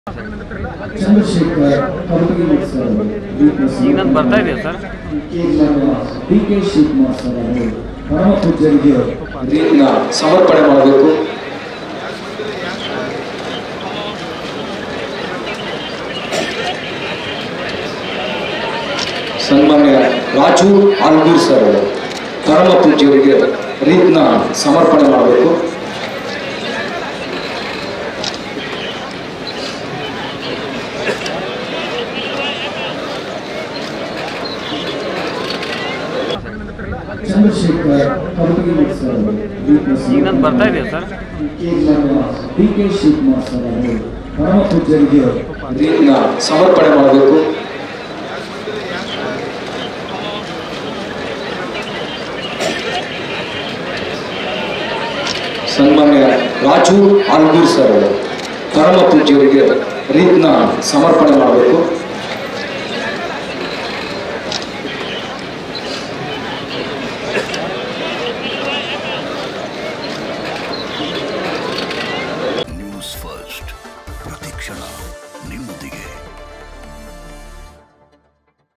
Chandrashekhar ಕರಬಗಿ sir ಈಗ ನಂದು ಬರ್ತಾ ಇದೆಯಾ sir D K Shivakumar sir ಅವರು ಪರಮ ಪೂಜ್ಯರಿಗೆ ರೀತಿನ ಸಮರ್ಪಣೆ ಮಾಡಬೇಕು ಸನ್ಮಾನ್ಯ ರಾಜು ಆಲ್ಗೂರ್ ಸರ್ ಅವರು ಪರಮ ಪೂಜ್ಯರಿಗೆ ರೀತಿನ ಸಮರ್ಪಣೆ ಮಾಡಬೇಕು ಚಂದ್ರಶೇಖರ್ ಕರಬಗಿ ಸರ್ ಈಗ ನಂದು ಬರ್ತಾ ಇದೆಯಾ sir D K Shivakumar sir ಅವರು ಪರಮ ಪೂಜ್ಯರಿಗೆ ರೀತಿನ ಸಮರ್ಪಣೆ ಮಾಡಬೇಕು ಸನ್ಮಾನ್ಯ ರಾಜು ಆಲ್ಗೂರ್ ಸರ್ ಅವರು ಪರಮ ಪೂಜ್ಯರಿಗೆ ರೀತಿನ ಸಮರ್ಪಣೆ ಮಾಡಬೇಕು ನ್ಯೂಸ್ ಫಸ್ಟ್ ಪ್ರತಿಕ್ಷಣ ನಿಮ್ಮೊಂದಿಗೆ